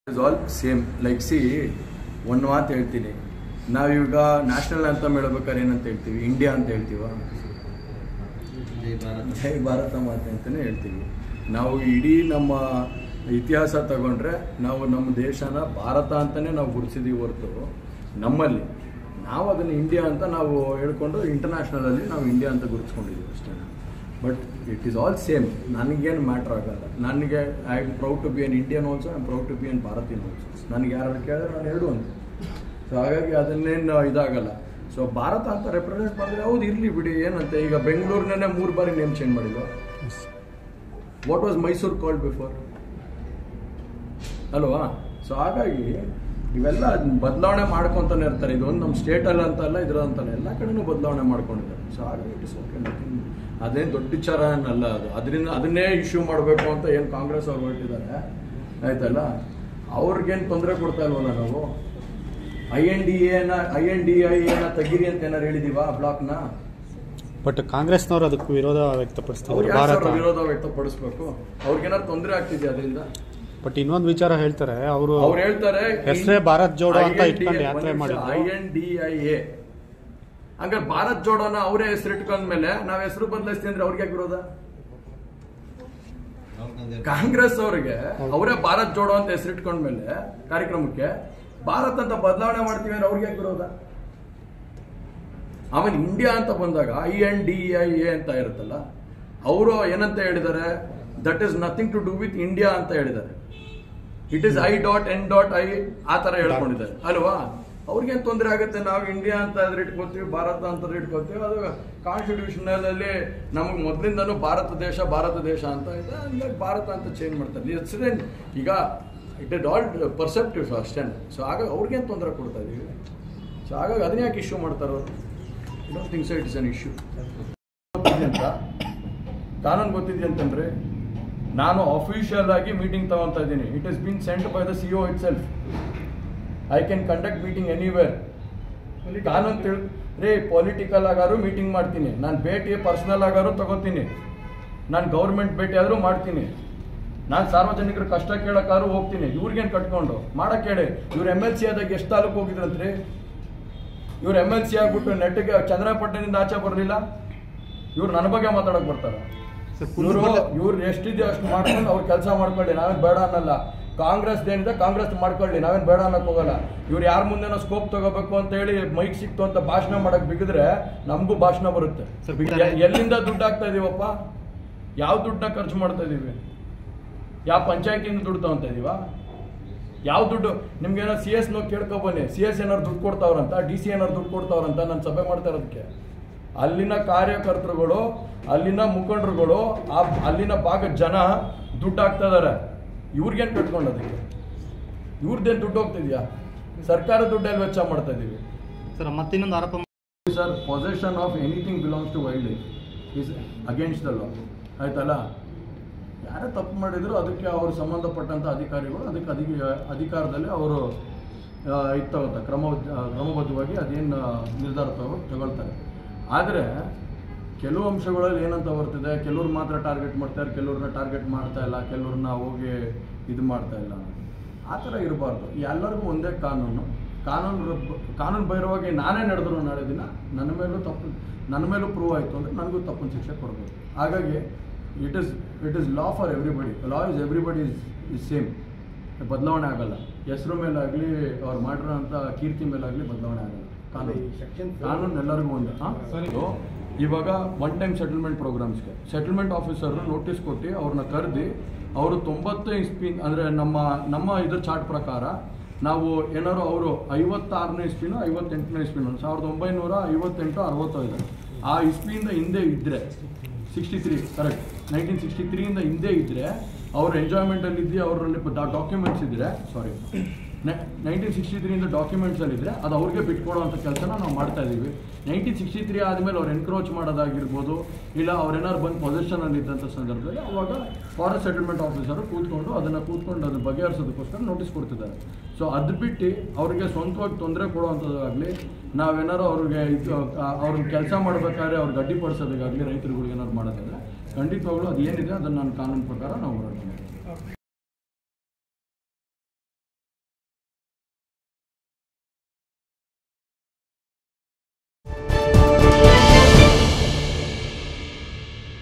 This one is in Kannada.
Is all same like see ಒಂದು ಮಾತು ಹೇಳ್ತೀನಿ ನಾವೀಗ ನ್ಯಾಷನಲ್ ಅಂತಮ್ ಹೇಳ್ಬೇಕಾದ್ರೆ ಏನಂತ ಹೇಳ್ತೀವಿ ಇಂಡಿಯಾ ಅಂತ ಹೇಳ್ತೀವ ಜೈ ಭಾರತ್ ಜೈ ಭಾರತ ಮಾತೆ ಅಂತಲೇ ಹೇಳ್ತೀವಿ ನಾವು ಇಡೀ ನಮ್ಮ ಇತಿಹಾಸ ತಗೊಂಡ್ರೆ ನಾವು ನಮ್ಮ ದೇಶನ ಭಾರತ ಅಂತಲೇ ನಾವು ಗುರುತಿಸಿದೀವಿ ಹೊರತು ನಮ್ಮಲ್ಲಿ ನಾವು ಅದನ್ನು ಇಂಡಿಯಾ ಅಂತ ನಾವು ಹೇಳ್ಕೊಂಡು ಇಂಟರ್ನ್ಯಾಷನಲಲ್ಲಿ ನಾವು ಇಂಡಿಯಾ ಅಂತ ಗುರುತಿಸ್ಕೊಂಡಿದ್ದೀವಿ ಅಷ್ಟೇ but it is all same ನನಗೇನು ಮ್ಯಾಟ್ರ್ ಆಗಲ್ಲ ನನಗೆ I am proud to be an Indian also I am proud to be an ಭಾರತೀಯನ್ ಆಲ್ಸೋ ನನಗೆ ಯಾರು ಕೇಳಿದ್ರೆ ನಾನು ಎರಡು ಅಂತ ಸೊ ಹಾಗಾಗಿ ಅದನ್ನೇನು ಇದಾಗಲ್ಲ ಸೊ ಭಾರತ ಅಂತ ರೆಪ್ರೆಸೆಂಟ್ ಮಾಡಿದ್ರೆ ಹೌದು ಇರಲಿ ಬಿಡಿ ಏನಂತೆ ಈಗ ಬೆಂಗಳೂರಿನೇ ಮೂರು ಬಾರಿ ನೇಮ್ ಚೇಂಜ್ ಮಾಡಿಲ್ವಾ what was Mysuru called before ಅಲ್ವಾ ಸೊ ಹಾಗಾಗಿ ಇವೆಲ್ಲ ಬದಲಾವಣೆ ಮಾಡ್ಕೊತಾನೆ ಇರ್ತಾರೆ ಇದೊಂದು ನಮ್ಮ ಸ್ಟೇಟಲ್ಲಿ ಅಂತಲ್ಲ ಇದ್ರಂತಲ್ಲ ಎಲ್ಲ ಕಡೆನೂ ಬದಲಾವಣೆ ಮಾಡ್ಕೊಂಡಿದ್ದಾರೆ ಸೊ ಹಾಗಾಗಿ ಇಟ್ ಇಸ್ ಓಕೆ ನಥಿಂಗ್ ಅದೇನು ದೊಡ್ಡ ವಿಚಾರ ಏನಲ್ಲ ಅದು ಅದರಿಂದ ಅದನ್ನೇ ಇಶ್ಯೂ ಮಾಡಬೇಕು ಅಂತ ಏನು ಕಾಂಗ್ರೆಸ್ ಅವ್ರು ಹೊರಟಿದ್ದಾರೆ ಆಯ್ತಲ್ಲ ಅವ್ರಿಗೇನು ತೊಂದರೆ ಕೊಡ್ತಾ ಇಲ್ವಲ್ಲ ನಾವು ಐ ಎನ್ ಡಿ ಎನ ಐ ಎನ್ ಡಿ ಐ ಎನ ತೆಗೀರಿ ಅಂತ ಏನಾರು ಹೇಳಿದೀವಾ ಬ್ಲಾಕ್ನ ಬಟ್ ಕಾಂಗ್ರೆಸ್ನವರು ಅದಕ್ಕೆ ವಿರೋಧ ಅವ್ರು ವ್ಯಕ್ತಪಡಿಸ್ತಿದ್ದಾರೆ ಯಾಕೆ ಭಾರತ ಸರ್ ವಿರೋಧ ವ್ಯಕ್ತಪಡಿಸ್ಬೇಕು ಅವ್ರಿಗೇನಾದ್ರು ತೊಂದರೆ ಆಗ್ತಿದೆಯಾ ಅದರಿಂದ ಬಟ್ ಇನ್ನೊಂದು ವಿಚಾರ ಹೇಳ್ತಾರೆ ಅವರು ಅವ್ರು ಹೇಳ್ತಾರೆ ಹೆಸ್ರೇ ಭಾರತ್ ಜೋಡೋ ಅಂತ ಇಟ್ಕೊಂಡು ಯಾತ್ರೆ ಮಾಡಿದ್ರು. I N D I A ಹಂಗಾರೆ ಭಾರತ್ ಜೋಡೋನ ಅವರೇ ಹೆಸರು ಇಟ್ಕೊಂಡ್ಮೇಲೆ ನಾವ್ ಹೆಸರು ಬದಲಾಯಿಸ್ತೀವಿ ಅಂದ್ರೆ ಅವ್ರಿಗೆ ಯಾಕೆ ವಿರೋಧ ರಾಹುಲ್ ಗಾಂಧಿ ಕಾಂಗ್ರೆಸ್ ಅವ್ರಿಗೆ ಅವರೇ ಭಾರತ್ ಜೋಡೋ ಅಂತ ಹೆಸರು ಇಟ್ಕೊಂಡ್ಮೇಲೆ ಕಾರ್ಯಕ್ರಮಕ್ಕೆ ಭಾರತ್ ಅಂತ ಬದಲಾವಣೆ ಮಾಡ್ತೀವಿ ಅಂದ್ರೆ ಅವ್ರಿಗೆ ಯಾಕೆ ವಿರೋಧ ಆಮೇಲೆ ಇಂಡಿಯಾ ಅಂತ ಬಂದಾಗ I N D I A ಅಂತ ಇರುತ್ತಲ್ಲ ಅವರು ಏನಂತ ಹೇಳಿದ್ದಾರೆ that is nothing to do with India ಅಂತ ಹೇಳಿದ್ದಾರೆ it is I dot N dot I ಆ ತರ ಹೇಳ್ಕೊಂಡಿದ್ದಾರೆ ಅಲ್ವಾ ಅವ್ರಿಗೇನು ತೊಂದರೆ ಆಗುತ್ತೆ ನಾವು ಇಂಡಿಯಾ ಅಂತ ಅದ್ರ ಇಟ್ಕೋತೀವಿ ಭಾರತ ಅಂತ ಇಟ್ಕೋತೀವಿ ಅದು ಕಾನ್ಸ್ಟಿಟ್ಯೂಷನಲ್ ಅಲ್ಲಿ ನಮಗೆ ಮೊದಲಿಂದನೂ ಭಾರತ ದೇಶ ಭಾರತ ದೇಶ ಅಂತ ಇದೆ ಹಂಗಾಗಿ ಭಾರತ ಅಂತ ಚೇಂಜ್ ಮಾಡ್ತಾರೆ ಹೆಸರೇನು ಈಗ ಇಟ್ ಇಸ್ ಆಲ್ ಪರ್ಸೆಪ್ಟಿವ್ ಅಷ್ಟೇ ಸೊ ಹಾಗಾಗಿ ಅವ್ರಿಗೇನು ತೊಂದರೆ ಕೊಡ್ತಾ ಇದೀವಿ ಸೊ ಹಾಗಾಗಿ ಅದನ್ನ ಯಾಕೆ ಇಶ್ಯೂ ಮಾಡ್ತಾರೆ ಅವರು don't think so it is an issue ಅಂತ ಕಾನೂನು ಗೊತ್ತಿದೆಯಂತಂದ್ರೆ ನಾನು ಅಫಿಷಿಯಲ್ ಆಗಿ ಮೀಟಿಂಗ್ ತಗೊಂತಾ ಇದ್ದೀನಿ it is been sent by the C O itself I can conduct meeting anywhere ಕಾನೂನು ತಿಳ್ ರೇ ಪೊಲಿಟಿಕಲ್ ಆಗಾರು ಮೀಟಿಂಗ್ ಮಾಡ್ತೀನಿ ನಾನು ಭೇಟಿ ಪರ್ಸನಲ್ ಆಗಾರು ತಗೋತೀನಿ ನಾನು ಗೌರ್ಮೆಂಟ್ ಭೇಟಿ ಆದರೂ ಮಾಡ್ತೀನಿ ನಾನು ಸಾರ್ವಜನಿಕರ ಕಷ್ಟ ಕೇಳಕ್ಕಾದ್ರೂ ಹೋಗ್ತೀನಿ ಇವ್ರಿಗೇನು ಕಟ್ಕೊಂಡು ಮಾಡಕ್ಕೆ ಹೇಳಿ ಇವ್ರು ಎಮ್ ಎಲ್ ಸಿ ಆದಾಗ ಎಷ್ಟು ತಾಲೂಕು ಹೋಗಿದ್ರಂತ್ರಿ ಇವ್ರು ಎಮ್ ಎಲ್ ಸಿ ಆಗ್ಬಿಟ್ಟು ನೆಟ್ಟಿಗೆ ಚಂದ್ರಪಟ್ಟಣದಿಂದ ಆಚೆ ಬರಲಿಲ್ಲ ಇವ್ರು ನನ್ನ ಬಗ್ಗೆ ಮಾತಾಡಕ್ ಬರ್ತಾರೆ ಇವರು ಇವ್ರು ಎಷ್ಟಿದೆ ಅಷ್ಟು ಮಾಡ್ಕೊಂಡು ಅವ್ರು ಕೆಲಸ ಮಾಡ್ಕೊಳ್ಳಿ ನಾವೇನು ಬೇಡ ಅನ್ನಲ್ಲ ಕಾಂಗ್ರೆಸ್ ಏನಿದೆ ಕಾಂಗ್ರೆಸ್ ಮಾಡ್ಕೊಳ್ಳಿ ನಾವೇನು ಬೇಡ ಅನ್ನಕ್ ಹೋಗಲ್ಲ ಇವ್ರು ಯಾರ ಮುಂದೆನೋ ಸ್ಕೋಪ್ ತಗೋಬೇಕು ಅಂತ ಹೇಳಿ ಮೈಕ್ ಸಿಕ್ತು ಅಂತ ಭಾಷಣ ಮಾಡಕ್ ಬಿಗಿದ್ರೆ ನಮಗೂ ಭಾಷಣ ಬರುತ್ತೆ ಸರ್, ಬಿಡ್ತಾರೆ. ಎ- ಎಲ್ಲಿಂದ ದುಡ್ಡು ಹಾಕ್ತಾ ಇದೀವಪ್ಪ ಯಾವ ದುಡ್ಡನ್ನ ಖರ್ಚು ಮಾಡ್ತಾ ಇದೀವಿ ಯಾವ ಪಂಚಾಯತಿಯಿಂದ ದುಡ್ಡು ತಗೊಂತ ಇದೀವ ಯಾವ ದುಡ್ಡು ನಿಮ್ಗೆ ಏನೋ ಸಿ ಎಸ್ ನೋ ಕೇಳ್ಕೊ ಬನ್ನಿ ಸಿ ಎಸ್ ಏನಾರು ದುಡ್ಡು ಕೊಡ್ತಾವ್ರಂತ ಡಿ ಸಿ ಏನಾರು ದುಡ್ಡು ಕೊಡ್ತಾವ್ರಂತ ನಾನು ಸಭೆ ಮಾಡ್ತಾ ಇರೋದಕ್ಕೆ ಅಲ್ಲಿನ ಕಾರ್ಯಕರ್ತರುಗಳು ಅಲ್ಲಿನ ಮುಖಂಡರುಗಳು ಆ ಅಲ್ಲಿನ ಭಾಗದ ಜನ ದುಡ್ಡು ಹಾಕ್ತಾ ಇದಾರೆ ಇವ್ರಿಗೇನು ಕಟ್ಕೊಂಡು ಅದಕ್ಕೆ ಇವ್ರದ್ದೇನು ದುಡ್ಡು ಹೋಗ್ತಿದ್ಯಾ ಸರ್ಕಾರ ದುಡ್ಡಲ್ಲಿ ವೆಚ್ಚ ಮಾಡ್ತಾ ಇದೀವಿ ಸರ್ ಮತ್ತಿನ್ನೊಂದು ಆರೋಪ sir possession of anything belongs to wildlife is against the law ಆಯ್ತಲ್ಲ ಯಾರೇ ತಪ್ಪು ಮಾಡಿದ್ರು ಅದಕ್ಕೆ ಅವರು ಸಂಬಂಧಪಟ್ಟಂಥ ಅಧಿಕಾರಿಗಳು ಅದಕ್ಕೆ ಅಧಿಕ ಅಧಿಕಾರದಲ್ಲಿ ಅವರು ಇದು ತಗೋತಾರೆ ಕ್ರಮ ಕ್ರಮಬದ್ಧವಾಗಿ ಅದೇನು ನಿರ್ಧಾರ ತಗೋ ತಗೊಳ್ತಾರೆ ಆದರೆ ಕೆಲವು ಅಂಶಗಳಲ್ಲಿ ಏನಂತ ಬರ್ತಿದೆ ಕೆಲವ್ರು ಮಾತ್ರ ಟಾರ್ಗೆಟ್ ಮಾಡ್ತಾರೆ ಕೆಲವ್ರನ್ನ ಟಾರ್ಗೆಟ್ ಮಾಡ್ತಾ ಇಲ್ಲ ಕೆಲವ್ರನ್ನ ಹೋಗಿ ಇದು ಮಾಡ್ತಾ ಇಲ್ಲ ಆ ಥರ ಇರಬಾರ್ದು ಎಲ್ಲರಿಗೂ ಒಂದೇ ಕಾನೂನು ಕಾನೂನು ರಬ್- ಕಾನೂನು ಬೈರವಾಗಿ ನಾನೇ ನಡೆದ್ರು ನಾಳೆ ದಿನ ನನ್ನ ಮೇಲೂ ತಪ್ಪು ನನ್ನ ಮೇಲೂ ಪ್ರೂವ್ ಆಯಿತು ಅಂದರೆ ನನಗೂ ತಪ್ಪಿನ ಶಿಕ್ಷೆ ಕೊಡಬೇಕು ಹಾಗಾಗಿ it is it is law for everybody law is everybody is is same ಬದಲಾವಣೆ ಆಗಲ್ಲ ಹೆಸರು ಮೇಲಾಗಲಿ ಅವ್ರು ಮಾಡಿರೋಂಥ ಕೀರ್ತಿ ಮೇಲಾಗಲಿ ಬದಲಾವಣೆ ಆಗಲ್ಲ ಕಾನೂನು ಕಾನೂನು ಎಲ್ಲರಿಗೂ ಒಂದು ಹಾಂ ಸೊ ಇವಾಗ ಒನ್ ಟೈಮ್ ಸೆಟಲ್ಮೆಂಟ್ ಪ್ರೋಗ್ರಾಮ್ಸ್ಗೆ ಸೆಟಲ್ಮೆಂಟ್ ಆಫೀಸರ್ ನೋಟಿಸ್ ಕೊಟ್ಟು ಅವ್ರನ್ನ ಕರೆದಿ ಅವರು ತೊಂಬತ್ತು ಇಸ್ಪಿ ಅಂದರೆ ನಮ್ಮ ನಮ್ಮ ಇದ್ರ ಚಾರ್ಟ್ ಪ್ರಕಾರ ನಾವು ಏನಾದ್ರು ಅವರು ಐವತ್ತಾರನೇ ಇಸ್ಪಿನೋ ಐವತ್ತೆಂಟನೇ ಇಸ್ಪಿನೋ ಸಾವಿರದ ಒಂಬೈನೂರ ಐವತ್ತೆಂಟು ಅರವತ್ತೋ ಇದೆ ಆ ಇಸ್ಪಿಯಿಂದ ಹಿಂದೆ ಇದ್ದರೆ sixty three correct nineteen sixty ತ್ರೀಯಿಂದ ಹಿಂದೆ ಇದ್ದರೆ ಅವ್ರ ಎಂಜಾಯ್ಮೆಂಟಲ್ಲಿ ಇದ್ದು ಅವರಲ್ಲಿ ಡಾಕ್ಯುಮೆಂಟ್ಸ್ ಇದ್ದರೆ ಸಾರಿ ನೈನ್ಟೀನ್ ಸಿಕ್ಸ್ಟಿ ತ್ರೀಯಿಂದ ಡಾಕ್ಯುಮೆಂಟ್ಸಲ್ಲಿ ಇದ್ದರೆ ಅದು ಅವ್ರಿಗೆ ಬಿಟ್ಕೊಡುವಂಥ ಕೆಲಸನ ನಾವು ಮಾಡ್ತಾ ಇದ್ದೀವಿ ನೈನ್ಟೀನ್ ಸಿಕ್ಸ್ಟಿ ತ್ರೀ ಆದಮೇಲೆ ಅವ್ರು ಎನ್ಕ್ರೋಚ್ ಮಾಡೋದಾಗಿರ್ಬೋದು ಇಲ್ಲ ಅವ್ರೇನಾದ್ರು ಬಂದು ಪೊಸಿಷನಲ್ಲಿ ಇದ್ದಂಥ ಸಂದರ್ಭದಲ್ಲಿ ಅವಾಗ ಫಾರೆಸ್ಟ್ ಸೆಟಲ್ಮೆಂಟ್ ಆಫೀಸರು ಕೂತ್ಕೊಂಡು ಅದನ್ನು ಕೂತ್ಕೊಂಡು ಅದನ್ನು ಬಗೆಹರಿಸೋದಕ್ಕೋಸ್ಕರ ನೋಟಿಸ್ ಕೊಡ್ತಿದ್ದಾರೆ ಸೊ ಅದು ಬಿಟ್ಟು ಅವ್ರಿಗೆ ಸ್ವಂತವಾಗಿ ತೊಂದರೆ ಕೊಡುವಂಥದ್ದಾಗಲಿ ನಾವೇನಾರು ಅವ್ರಿಗೆ ಇದು ಅವ್ರನ್ನ ಕೆಲಸ ಮಾಡಬೇಕಾದ್ರೆ ಅವ್ರಿಗೆ ಅಡ್ಡಿಪಡಿಸೋದಕ್ಕಾಗಲಿ ರೈತರುಗಳಿಗೆ ಏನಾದ್ರು ಮಾಡೋದಾದ್ರೆ ಖಂಡಿತವಾಗ್ಲೂ ಅದು ಏನಿದೆ ಅದನ್ನು ನಾನು ಕಾನೂನು ಪ್ರಕಾರ ನಾವು ಹೋರಾಟ ಮಾಡ್ತೀವಿ